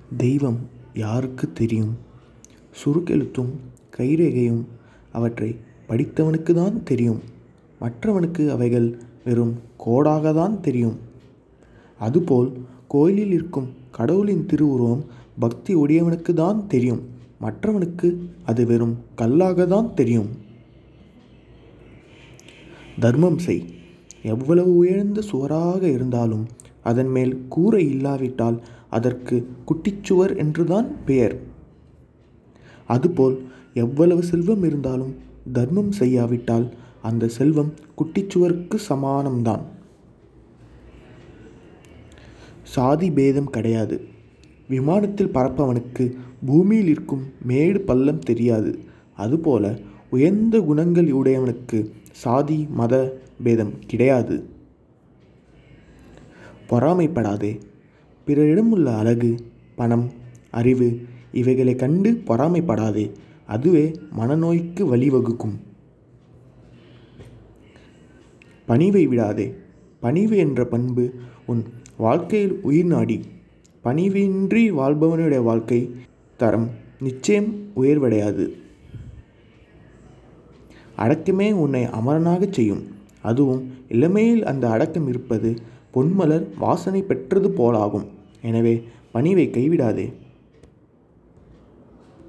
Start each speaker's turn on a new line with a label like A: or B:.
A: தெய்வம் யாருக்கு தெரியும் சுருக்கெழுத்தும் கைரேகையும் அவற்றை படித்தவனுக்குத்தான் தெரியும் மற்றவனுக்கு அவைகள் வெறும் கோடாகத்தான் தெரியும் அதுபோல் கோயிலில் இருக்கும் கடவுளின் திருவுருவம் பக்தி உடையவனுக்குத்தான் தெரியும் மற்றவனுக்கு அது வெறும் கல்லாகத்தான் தெரியும் தர்மம் செய் எவ்வளவு உயர்ந்த சுவராக இருந்தாலும் அதன் மேல் கூரை இல்லாவிட்டால் அதற்கு குட்டிச்சுவர் என்றுதான் பெயர் அதுபோல் எவ்வளவு செல்வம் இருந்தாலும் தர்மம் செய்யாவிட்டால் அந்த செல்வம் குட்டிச்சுவருக்கு சமானம்தான் சாதி பேதம் கிடையாது விமானத்தில் பறப்பவனுக்கு பூமியில் இருக்கும் மேடு பள்ளம் தெரியாது அதுபோல உயர்ந்த குணங்கள் உடையவனுக்கு சாதி மத பேதம் கிடையாது பொறாமைப்படாதே பிறரிடம் உள்ள அழகு பணம் அறிவு இவைகளை கண்டு பொறாமைப்படாதே அதுவே மனநோய்க்கு வழிவகுக்கும் பணிவை விடாதே பணிவு என்ற பண்பு உன் வாழ்க்கையில் உயிர் நாடி பணிவின்றி வாழ்பவனுடைய வாழ்க்கை தரம் நிச்சயம் உயர்வடையாது அடக்கமே உன்னை அமரனாகச் செய்யும் அதுவும் இளமையில் அந்த அடக்கம் இருப்பது பொன்மலர் வாசனை பெற்றது போலாகும் எனவே பணிவை கைவிடாதே